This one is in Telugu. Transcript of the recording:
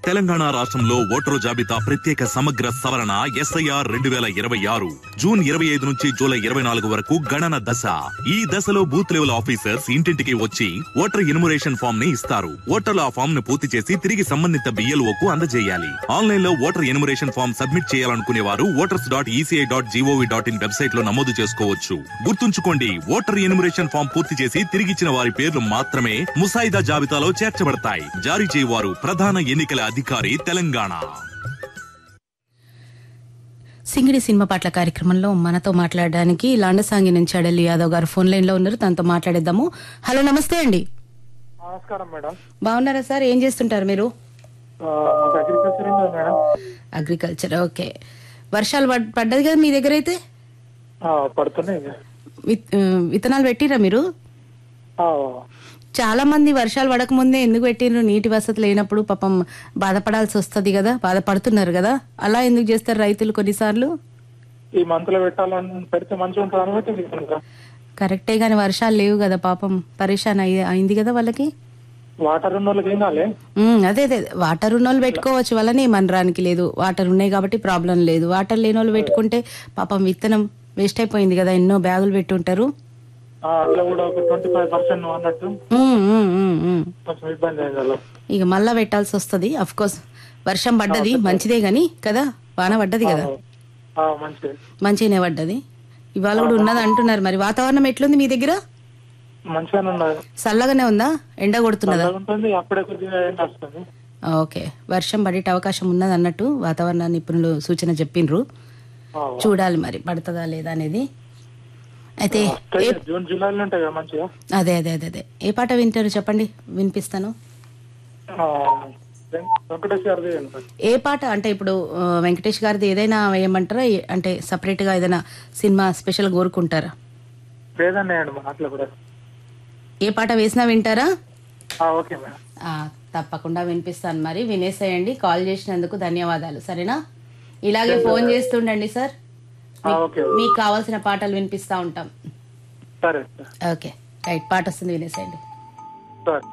తెలంగాణ రాష్ట్రంలో ఓటరు జాబితా ప్రత్యేక సమగ్ర సవరణ ఎస్ఐఆర్ రెండు వేల ఇరవై ఆరు జూన్ ఇరవై ఐదు నుంచి జూలై ఇరవై నాలుగు వరకు గణన దశ ఈ దశలో బూత్ లెవెల్ ఆఫీసర్స్ ఇంటింటికి వచ్చి ఓటర్ ఎన్యుమరేషన్ ఫామ్ ని ఇస్తారు ఓటర్లు ఆ ఫామ్ ను పూర్తి చేసి తిరిగి సంబంధిత బిఎల్ఓ కు అందజేయాలి ఆన్లైన్ లో ఓటర్ ఎన్యుమరేషన్ ఫామ్ సబ్మిట్ చేయాలనుకునే వారు voters dot ECI dot GOV dot in website లో నమోదు చేసుకోవచ్చు గుర్తుంచుకోండి ఓటర్ ఎన్యుమరేషన్ ఫామ్ పూర్తి చేసి తిరిగిచ్చిన వారి పేర్లు మాత్రమే ముసాయిదా జాబితాలో చేర్చబడతాయి జారీ చేయవారు ప్రధాన ఎన్నికల అధికారి తెలంగాణ సింగిడి సినిమా పాటల కార్యక్రమంలో మనతో మాట్లాడడానికి లాండసాంగి నుంచి అడలి యాదవ్ గారు ఫోన్ లైన్ లో ఉన్నారు తనతో మాట్లాడేద్దాము హలో నమస్తే అండి నమస్కారం మేడం బాగున్నారా సార్ ఏం చేస్తుంటారు మీరు ఆ, మాకు అగ్రికల్చర్ ఉంది మేడం అగ్రికల్చర్ ఓకే వర్షాలు పడ్- పడ్డది కదా మీ దగ్గర అయితే ఆ, పడుతున్నాయి ఇక. విత్- ఆ, విత్తనాలు పెట్టిరా మీరు ఆ, చాలా మంది వర్షాలు పడకముందే ఎందుకు పెట్టిండ్రు నీటి వసతి లేనప్పుడు పాపం బాధపడాల్సి వస్తది కదా బాధపడుతున్నారు కదా అలా ఎందుకు చేస్తారు రైతులు కొన్నిసార్లు ఈ మంత్ లో పెట్టాలని పెడితే మంచిగా ఉంటుంది అని పెట్టి ఇంకా కరెక్టే గాని వర్షాలు లేవు కదా పాపం పరేషాన్ అయ్యి అయింది కదా వాళ్ళకి వాటర్ ఉన్న వాళ్ళకి ఏం కాలే ఉమ్, అదే అదే వాటర్ ఉన్న వాళ్ళు పెట్టుకోవచ్చు వాళ్ళని మనరానికి లేదు వాటర్ ఉన్నాయి కాబట్టి ప్రాబ్లం లేదు వాటర్ లేని వాళ్ళు పెట్టుకుంటే పాపం విత్తనం వేస్ట్ అయిపోయింది కదా ఎన్నో బ్యాగులు పెట్టుంటారు ఆ, అట్లా కూడా ఒక ట్వంటీ ఫైవ్ పర్సెంట్ అన్నట్టు ఉమ్, ఉమ్, ఉమ్, ఉమ్. కొంచెం ఇబ్బంది అయింది అలా ఇక మళ్ళా పెట్టాల్సి వస్తది అఫ్ కోర్స్ వర్షం పడ్డది మంచిదే గాని కదా వాన పడ్డది కదా ఆ, మంచిది మంచిగానే పడ్డది ఇవాళ కూడా ఉన్నది అంటున్నారు మరి వాతావరణం ఎట్లుంది మీ దగ్గర మంచిగానే ఉన్నది చల్లగానే ఉందా ఎండ కొడుతున్నదా చల్లగా ఉంటుంది అప్పుడే కొద్దిగా ఎండ వస్తుంది ఓకే వర్షం పడేట అవకాశం ఉన్నది అన్నట్టు వాతావరణ నిపుణులు సూచన చెప్పిండ్రు ఆ, చూడాలి మరి పడుతుందా లేదా అనేది అయితే వస్తాయి. జూన్ జూలైలో ఉంటాయి కదా మంచిగా అదే అదే అదే అదే ఏ పాట వింటారు చెప్పండి వినిపిస్తాను ఆ, వెం- వెంకటేష్ గారిది ఉంటుంది. ఏ పాట అంటే ఇప్పుడు ఆ, వెంకటేష్ గారిది ఏదైనా వేయమంటారా ఏ- అంటే సపరేట్ గా ఏదైనా సినిమా స్పెషల్ కోరుకుంటారా లేదండి అండి మా అట్లా కూడా ఏ పాట వేసినా వింటారా ఆ, ఓకే మేడం ఆ, తప్పకుండా వినిపిస్తాను మరి వినేసేయండి కాల్ చేసినందుకు ధన్యవాదాలు సరేనా ఇలాగే ఫోన్ చేస్తుండండి సార్ ఆ, ఓకే మీకు కావాల్సిన పాటలు వినిపిస్తా ఉంటాం సరే సార్ ఓకే రైట్ పాట వస్తుంది వినేసేయండి సరే